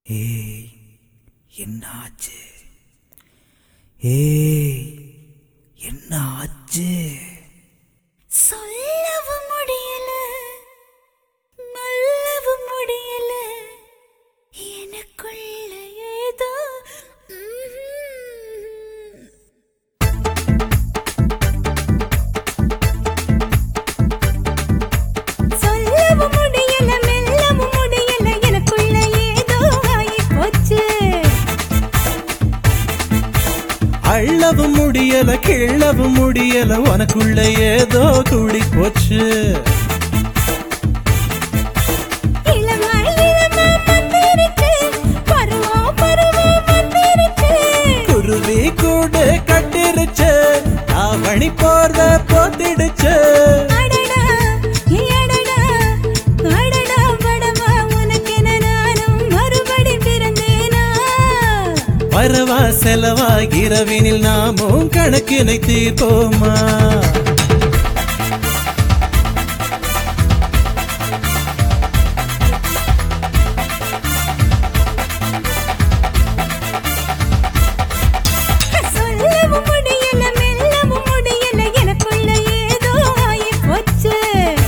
ஏய் என்ன ஆச்சு ஏய் என்ன ஆச்சு சொல்லவும் முடியல மெல்லவும் முடியல எனக்குள்ள ஏதோ ம்ஹும். சொல்லவும் முடியல மெல்லவும் முடியல எனக்குள்ள ஏதோ ஆகிப் போச்சு அள்ளவும் முடியல கிள்ளவும் முடியல உனக்குள்ள ஏதோ கூடி போச்சு இளமா இளமா வந்திருக்கு பருவம் பருவம் வந்திருக்கு குருவி கூடு கட்டிருச்சு தாவணி போர்வ போத்திடுச்சு அடடா ஏடடா அடடா படவா உனக்கென நானும் மறுபடி பிறந்தேனா வரவா செலவா இரவினில் நாமும் கணக்கினை தீர்ப்போமா சொல்லவும் முடியல மெல்லவும் முடியல எனக்குள்ள ஏதோ ஆகிப் போச்சு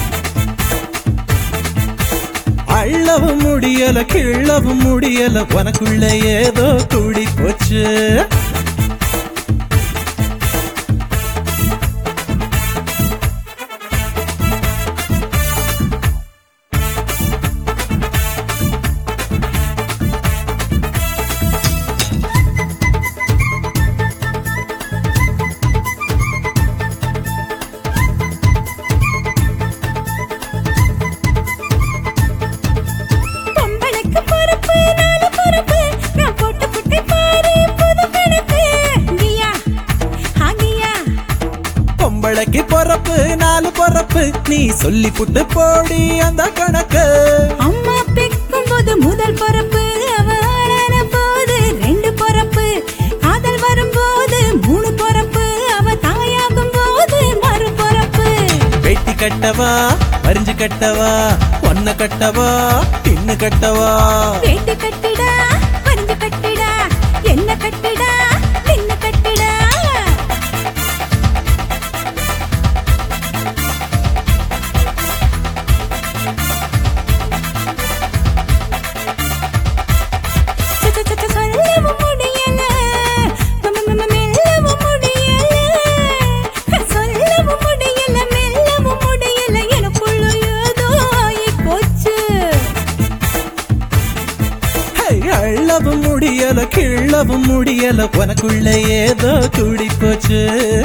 அள்ளவும் முடியல கிள்ளவும் முடியல உனக்குள்ள ஏதோ கூடி போச்சு பொம்பளைக்கு பொறுப்பு நாலு பொறுப்பு நான் போட்டு புட்டை பாரு புது கணக்கு கியா ஹாகியா பொம்பளைக்கு பொறப்பு நாலு பொறப்பு நீ சொல்லி புட்டு போடி அந்த கணக்கு அம்மா பெக்கும் போது முதல் பொறப்பு அவ ஆளான போது ரெண்டு பொறப்பு காதல் வரும்போது மூணு பொறப்பு அவ தாயாகும் போது மறு பொறப்பு வெட்டி கட்டவா வரிஞ்சு கட்டவா ஒன்ன கட்டவா பின்னு கட்டவா வேட்டு கட்டிடா பறிஞ்சு கட்டிடா என்ன கட்டிடா நின்னு கட்டிடா ச- ச- ச- சொல்லவும் முடியல ம- ம- ம- மெல்லவும் முடியல சொல்லவும் முடியல மெல்லவும் முடியல எனக்குள்ள ஏதோ ஆகிப் போச்சு ஹே, அள்ளவும் முடியல கிள்ளவும் முடியல உனக்குள்ள ஏதோ கூடி போச்சு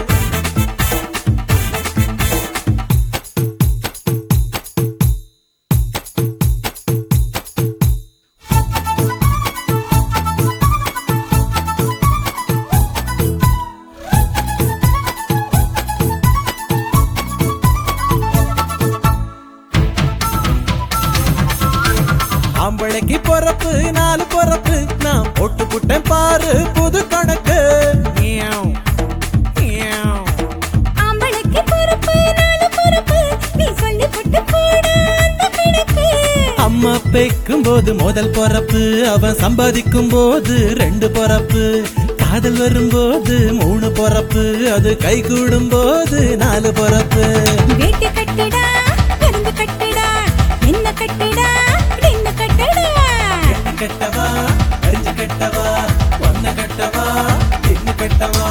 ஆம்பளைக்கு பொறப்பு நாலு பொறப்பு நான் போட்டு புட்டேன் பாரு புது கணக்கு மியாவ், மியாவ். ஆம்பளைக்கு பொறுப்பு நாலு பொறுப்பு நீ சொல்லி போட்டு போட அந்த கணக்கு அம்மா பெக்கும் போது முதல் பொறப்பு அவன் சம்பாதிக்கும் போது ரெண்டு பொறப்பு காதல் வரும்போது மூணு பொறப்பு அது கை கூடும் போது நாலு பொறப்பு வேட்டி கட்டிடா கருந்து கட்டிடா என்ன கட்டிடா நின்னு கட்டிடா கட்டவா அரிஞ்சு கட்டவா ஒன்ன கட்டவா பின்னு கட்டவா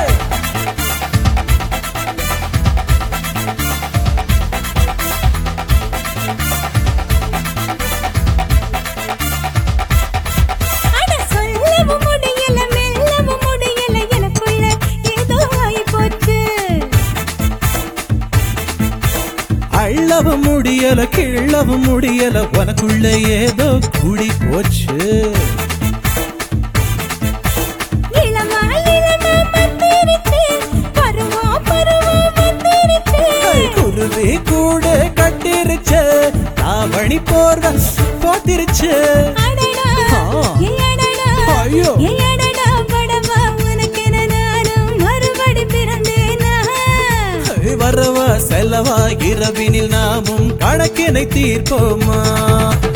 அட சொல்லவும் முடியல மெல்லவும் முடியல எனக்குள்ள ஏதோ ஆகிப் போச்சு அள்ளவும் முடியல கிள்ளவும் முடியல உனக்குள்ள ஏதோ கூடி போச்சு இளமா இளமா வந்திருக்கு பருவம் பருவம் வந்திருக்கு கை குருவி கூட கட்டிருச்சு தாவணி போர்வ போத்திருச்சு அடடா ஆ. ஏடடா ஐயோ. ஏடடா படவா உனக்கென நானும் மறுபடி பிறந்தேனா வரவா செலவா இரவினில் நாமும் கணக்கினை தீர்ப்போமா